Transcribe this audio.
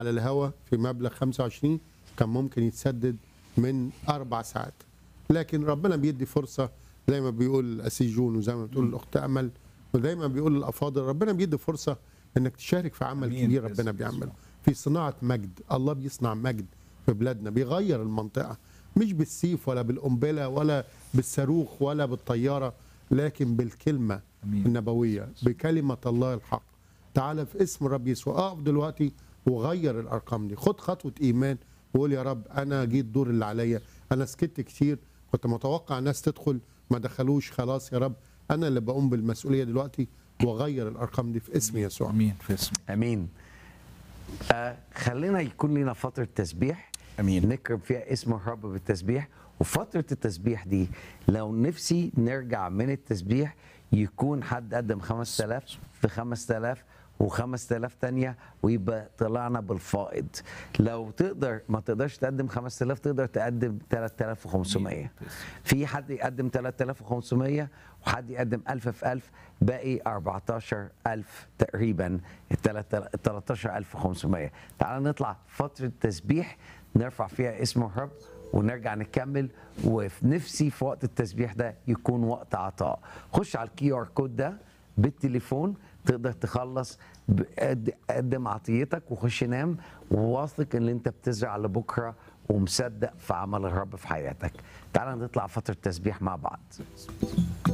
على الهوا في مبلغ 25 كان ممكن يتسدد من اربع ساعات لكن ربنا بيدي فرصه زي ما بيقول الاسيس جون وزي ما بتقول الاخت امل وزي ما بيقول الافاضل ربنا بيدي فرصه انك تشارك في عمل أمين كبير بإذن ربنا الله. بيعمله في صناعه مجد الله بيصنع مجد في بلادنا بيغير المنطقه مش بالسيف ولا بالقنبله ولا بالصاروخ ولا بالطياره لكن بالكلمه أمين. النبويه بكلمه الله الحق تعالى في اسم الرب يسوع اقف دلوقتي وغير الارقام دي خد خطوه ايمان وقول يا رب انا جيت الدور اللي عليا انا سكت كتير كنت متوقع ناس تدخل ما دخلوش خلاص يا رب انا اللي بقوم بالمسؤوليه دلوقتي واغير الارقام دي في اسم يسوع امين في اسم امين آه خلينا يكون لنا فتره تسبيح امين نكرم فيها اسم الرب بالتسبيح وفتره التسبيح دي لو نفسي نرجع من التسبيح يكون حد قدم 5000 في 5000 و5000 تانية ويبقى طلعنا بالفائض لو تقدر ما تقدرش تقدم 5000 تقدر تقدم 3500 في حد يقدم 3500 وحد يقدم 1000 في 1000 باقي 14000 تقريبا ال 13500 تعال نطلع فترة تسبيح نرفع فيها اسم الرب ونرجع نكمل وفي نفسي في وقت التسبيح ده يكون وقت عطاء خش على الكي ار كود ده بالتليفون تقدر تخلص ب- قد- قدم عطيتك وخش نام وواثق ان انت بتزرع لبكره ومصدق في عمل الرب في حياتك تعال نطلع فتره تسبيح مع بعض